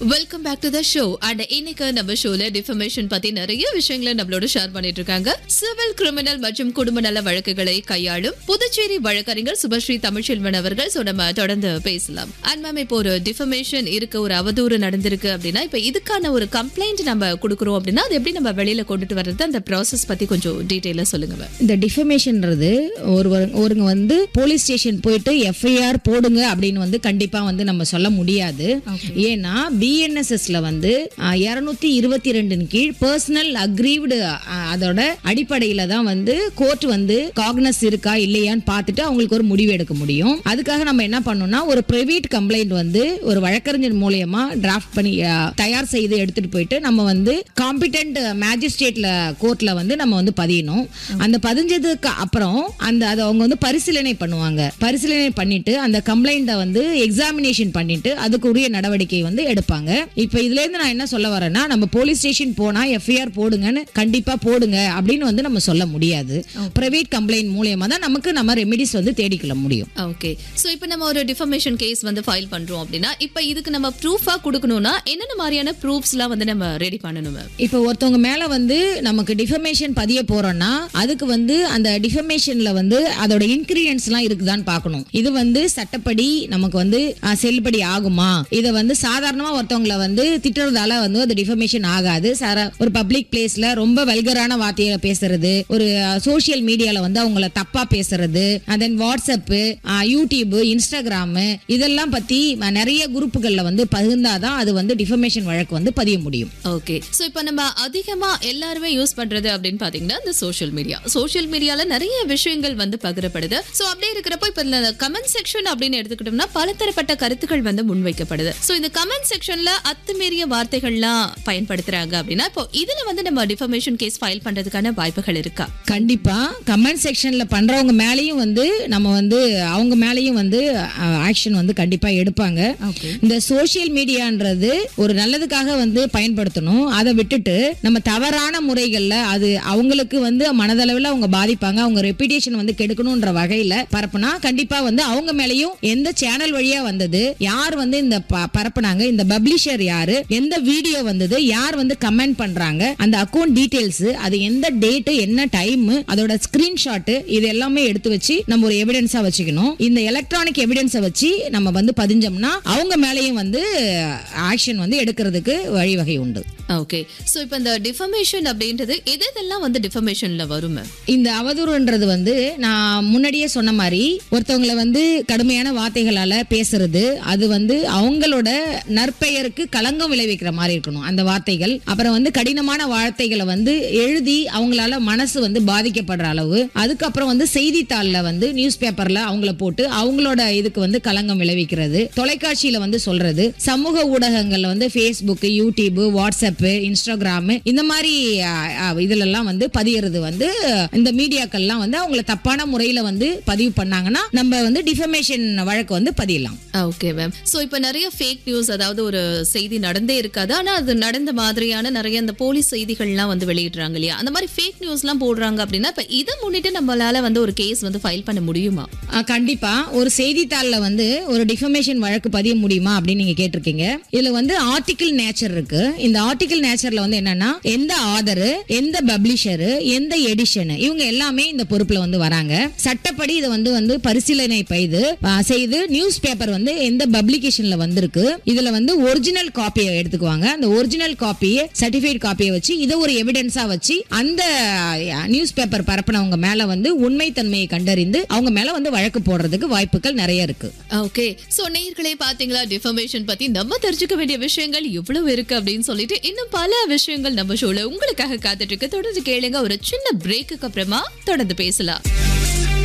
Welcome back to the show and இன்னைக்கு நம்ம ஷோல டிஃபர்மேஷன் பத்தி நிறைய விஷயங்களை நம்மளோட ஷேர் பண்ணிட்டு இருக்காங்க சிவில் கிரிமினல் மற்றும் குடும்ப நல வழக்குகளை கையாளும் புதுச்சேரி வழக்கறிஞர் சுபஸ்ரீ தமிழ்ச்செல்வன் அவர்கள் சோ நம்ம தொடர்ந்து பேசலாம் அண்ட் மேம் இப்போ ஒரு டிஃபர்மேஷன் இருக்கு ஒரு அவதூறு நடந்திருக்கு அப்படின்னா இப்ப இதுக்கான ஒரு கம்ப்ளைண்ட் நம்ம கொடுக்குறோம் அப்படின்னா அது எப்படி நம்ம வெளியில கொண்டுட்டு வர்றது அந்த ப்ராசஸ் பத்தி கொஞ்சம் டீட்டெயிலா சொல்லுங்க ma'am. இந்த டிஃபமேஷன்ன்றது ஒரு ஒருங்க வந்து போலீஸ் ஸ்டேஷன் போயிட்டு எஃப்ஐஆர் போடுங்க அப்படின்னு வந்து கண்டிப்பா வந்து நம்ம சொல்ல முடியாது ஏன்னா பிஎன்எஸ்எஸ்ல வந்து இருநூத்தி இருபத்தி ரெண்டின் கீழ் பர்சனல் அக்ரீவ்டு அதோட அடிப்படையில தான் வந்து கோர்ட் வந்து காக்னஸ் இருக்கா இல்லையான்னு பார்த்துட்டு அவங்களுக்கு ஒரு முடிவு எடுக்க முடியும் அதுக்காக நம்ம என்ன பண்ணோம்னா ஒரு பிரைவேட் கம்ப்ளைண்ட் வந்து ஒரு வழக்கறிஞர் மூலியமா டிராஃப்ட் பண்ணி ஆ, தயார் செய்து எடுத்துட்டு போயிட்டு நம்ம வந்து காம்பிடென்ட் மேஜிஸ்ட்ரேட்ல கோர்ட்ல வந்து நம்ம வந்து பதியணும் அந்த பதிஞ்சதுக்கு அப்புறம் அந்த அதை அவங்க வந்து பரிசீலனை பண்ணுவாங்க பரிசீலனை பண்ணிட்டு அந்த கம்ப்ளைண்ட்டை வந்து எக்ஸாமினேஷன் பண்ணிட்டு அதுக்குரிய நடவடிக்கை வந்து எடுப்பாங்க இப்போ இதுல இருந்து நான் என்ன சொல்ல வரேன்னா நம்ம போலீஸ் ஸ்டேஷன் போனா எஃப்ஐஆர் போடுங்கன்னு கண்டிப்பா போடுங்க அப்படின்னு வந்து நம்ம சொல்ல முடியாது பிரைவேட் கம்ப்ளைண்ட் மூலியமா தான் நமக்கு நம்ம ரெமிடிஸ் வந்து தேடிக்கொள்ள முடியும் ஓகே சோ இப்போ நம்ம ஒரு டிஃபர்மேஷன் கேஸ் வந்து ஃபைல் பண்றோம் அப்படின்னா இப்போ இதுக்கு நம்ம ப்ரூஃபா கொடுக்கணும்னா என்னென்ன மாதிரியான ப்ரூஃப்ஸ்லாம் வந்து நம்ம ரெடி பண்ணணும் மேம் இப்போ ஒருத்தவங்க மேல வந்து நமக்கு டிஃபமேஷன் பதிய போறோம்னா அதுக்கு வந்து அந்த டிஃபமேஷன்ல வந்து அதோட இன்கிரீடியன்ஸ் எல்லாம் இருக்குதான்னு பார்க்கணும் இது வந்து சட்டப்படி நமக்கு வந்து அஹ், செல்லுபடி ஆகுமா இதை வந்து சாதாரணமா ஒருத்தவங்கள வந்து திட்டுறதால வந்து அது டிஃபமேஷன் ஆகாது சார ஒரு பப்ளிக் பிளேஸ்ல ரொம்ப வல்கரான வார்த்தையில பேசுறது ஒரு சோஷியல் மீடியால வந்து அவங்கள தப்பா பேசுறது தென் வாட்ஸ்அப் யூடியூப் இன்ஸ்டாகிராம் இதெல்லாம் பத்தி அஹ், நிறைய குரூப்புகள்ல வந்து பகிர்ந்தாதான் அது வந்து டிஃபமேஷன் வழக்கு வந்து பதிய முடியும் ஓகே சோ இப்போ நம்ம அதிகமா எல்லாருமே யூஸ் பண்றது அப்படின்னு பாத்தீங்கன்னா இந்த சோஷியல் மீடியா சோஷியல் மீடியால நிறைய விஷயங்கள் வந்து பகிரப்படுது சோ அப்படியே இருக்கிறப்போ இப்போ இந்த கமெண்ட் செக்ஷன் அப்படின்னு எடுத்துக்கிட்டோம்னா பலதரப்பட்ட கருத்துக்கள் வந்து முன்வைக்கப்படுது சோ இந்த கமெண்ட் செக்ஷன்ல அத்துமீறிய வார்த்தைகள்லாம் பயன்படுத்துறாங்க அப்படின்னா இப்போ இதுல வந்து நம்ம டிஃபர்மேஷன் கேஸ் ஃபைல் பண்றதுக்கான வாய்ப்புகள் இருக்கா கண்டிப்பா கமெண்ட் செக்ஷன்ல பண்றவங்க மேலயும் வந்து நம்ம வந்து அவங்க மேலயும் வந்து ஆக்ஷன் வந்து கண்டிப்பா எடுப்பாங்க ஓகே இந்த சோஷியல் மீடியான்றது ஒரு நல்லதுக்காக வந்து பயன்படுத்தணும் அதை விட்டுட்டு நம்ம தவறான முறைகள்ல அது அவங்களுக்கு வந்து மனதளவில் அவங்க பாதிப்பாங்க அவங்க ரெப்புடேஷன் வந்து கெடுக்கணும்ன்ற வகையில பரப்புனா கண்டிப்பா வந்து அவங்க மேலயும் எந்த சேனல் வழியா வந்தது யார் வந்து இந்த ப- பரப்புனாங்க இந்த பப்ளிஷர் யாரு எந்த வீடியோ வந்தது யார் வந்து கமெண்ட் பண்றாங்க அந்த அக்கௌண்ட் டீடைல்ஸ் அது எந்த டேட் என்ன டைம் அதோட ஸ்கிரீன்ஷாட் இது எல்லாமே எடுத்து வச்சு நம்ம ஒரு எவிடன்ஸா வச்சுக்கணும் இந்த எலக்ட்ரானிக் எவிடன்ஸை வச்சு நம்ம வந்து பதிஞ்சோம்னா அவங்க மேலேயும் வந்து ஆக்ஷன் வந்து எடுக்கிறதுக்கு வழிவகை உண்டு ஓகே சோ இப்போ இந்த டிஃபர்மேஷன் அப்படின்றது எது எதெல்லாம் வந்து டிஃபர்மேஷன்ல வரும் மேம் இந்த அவதூறுன்றது வந்து நான் முன்னாடியே சொன்ன மாதிரி ஒருத்தவங்களை வந்து கடுமையான வார்த்தைகளால பேசுறது அது வந்து அவங்களோட நற்பெயருக்கு களங்கம் விளைவிக்கிற மாதிரி இருக்கணும் அந்த வார்த்தைகள் அப்புறம் வந்து கடினமான வார்த்தைகளை வந்து எழுதி அவங்களால மனசு வந்து பாதிக்கப்படுற அளவு அதுக்கப்புறம் வந்து செய்தித்தாள்ல வந்து நியூஸ் பேப்பர்ல அவங்கள போட்டு அவங்களோட இதுக்கு வந்து களங்கம் விளைவிக்கிறது தொலைக்காட்சியில வந்து சொல்றது சமூக ஊடகங்கள்ல வந்து ஃபேஸ்புக் யூடியூப் வாட்ஸ்அப் இன்ஸ்டாகிராம் இந்த மாதிரி அஹ், அஹ், இதுல எல்லாம் வந்து பதியறது வந்து இந்த மீடியாக்கள்லாம் வந்து அவங்கள தப்பான முறையில வந்து பதிவு பண்ணாங்கன்னா நம்ம வந்து டிஃபமேஷன் வழக்கு வந்து பதியலாம் ஓகே மேம் சோ இப்போ நிறைய ஃபேக் நியூஸ் அதாவது ஒரு செய்தி நடந்தே இருக்காது ஆனா அது நடந்த மாதிரியான நிறைய இந்த போலீஸ் செய்திகள்லாம் வந்து வெளியிடுறாங்க இல்லையா அந்த மாதிரி ஃபேக் நியூஸ்லாம் போடுறாங்க அப்படின்னா இப்போ இதை முன்னிட்டு நம்மளால வந்து ஒரு கேஸ் வந்து ஃபைல் பண்ண முடியுமா அஹ், கண்டிப்பா ஒரு செய்தித்தாள்ல வந்து ஒரு டிஃபமேஷன் வழக்கு பதிய முடியுமா அப்படின்னு நீங்க கேட்டிருக்கீங்க இதுல வந்து ஆர்டிகிள் நேச்சர் இருக்கு இந்த ஆர்டிகிள் நேச்சர்ல வந்து என்னன்னா எந்த ஆதர் எந்த பப்ளிஷர் எந்த எடிஷன் இவங்க எல்லாமே இந்த பொறுப்புல வந்து வராங்க சட்டப்படி இதை வந்து வந்து பரிசீலனை செய்து அஹ், செய்து நியூஸ் பேப்பர் வந்து எந்த பப்ளிகேஷன்ல வந்திருக்கு இதுல வந்து ஒரிஜினல் காப்பியை எடுத்துக்குவாங்க அந்த ஒரிஜினல் காப்பியை சர்டிஃபைட் காப்பியை வச்சு இதை ஒரு எவிடன்ஸா வச்சு அந்த நியூஸ் பேப்பர் பரப்புனவங்க மேல வந்து உண்மைத்தன்மையை கண்டறிந்து அவங்க மேல வந்து வழக்கு போடுறதுக்கு வாய்ப்புகள் நிறைய இருக்கு ஓகே சோ நேயர்களே பாத்தீங்களா டிஃபர்மேஷன் பத்தி நம்ம தெரிஞ்சுக்க வேண்டிய விஷயங்கள் இவ்வளவு இருக்கு அப்படின்னு சொல்லிட்டு இன்னும் பல விஷயங்கள் நம்ம ஷோல உங்களுக்காக காத்துட்டு இருக்கு தொடர்ந்து கேளுங்க ஒரு சின்ன பிரேக்குக்கு அப்புறமா தொடர்ந்து பேசலாம்